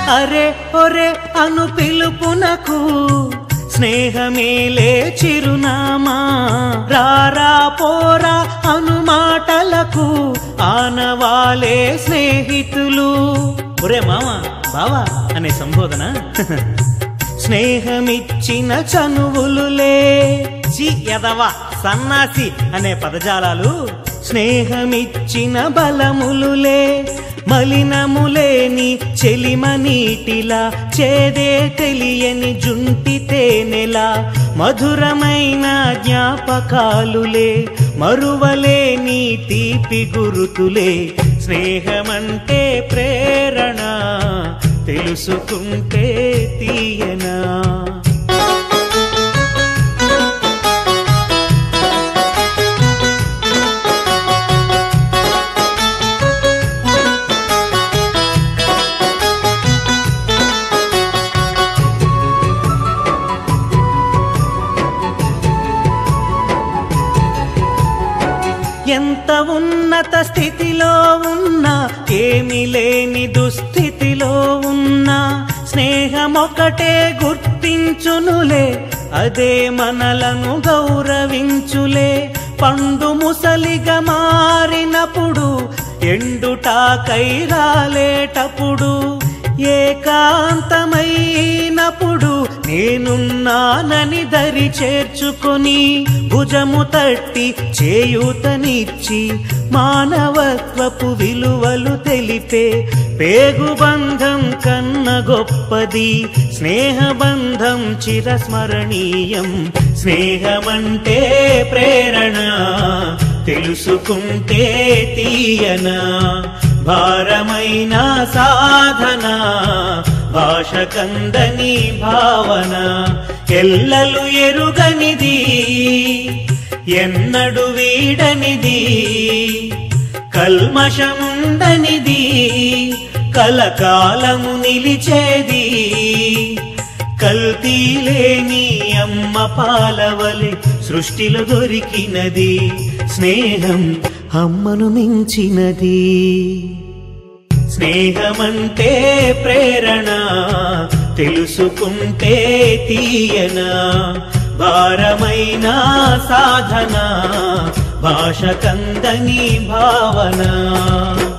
అరే ఒరే అను పిలుపునకు స్నేహమేలే చిరునామా రారా పోరా అను మాటలకు ఆనవాలే స్నేహితులు ఒరే మామ బావా అనే సంబోధన స్నేహమిచ్చిన చనువులులే చి ఎదవా సన్నాసి అనే పదజాలాలు స్నేహమిచ్చిన బలములులే మలినములేని చెలిమ నీటిలా చేదే తెలియని జుంటి తేనెలా మధురమైన జ్ఞాపకాలులే మరువలేని తీపి గురుతులే స్నేహమంటే ప్రేరణ తెలుసుకుంటే తీయనా ఎంత ఉన్నత స్థితిలో ఉన్నా ఏమి లేని దుస్థితిలో ఉన్నా స్నేహమొకటే గుర్తించునులే అదే మనలను గౌరవించులే పండు ముసలిగా మారినప్పుడు ఎండుటాకై రాలేటప్పుడు ఏకాంతమైనప్పుడు నేనున్నానని దరి చేర్చుకొని భుజము తట్టి చేయూతనిచ్చి మానవత్వపు విలువలు తెలిపే పేగుబంధం కన్న గొప్పది స్నేహబంధం చిరస్మరణీయం స్నేహమంటే ప్రేరణ తెలుసుకుంటే తీయనా భారమైన సాధన భాష కందని భావన ఎల్లలు ఎరుగనిది ఎన్నడు వీడనిది కల్మషముండనిది కలకాలము నిలిచేది కల్తీ లేని అమ్మ పాలవలె సృష్టిలో దొరికినది స్నేహం అమ్మను మించినది స్నేహమంటే ప్రేరణ తెలుసుకుంటే తీయనా భారమైన సాధన భాష కందని భావన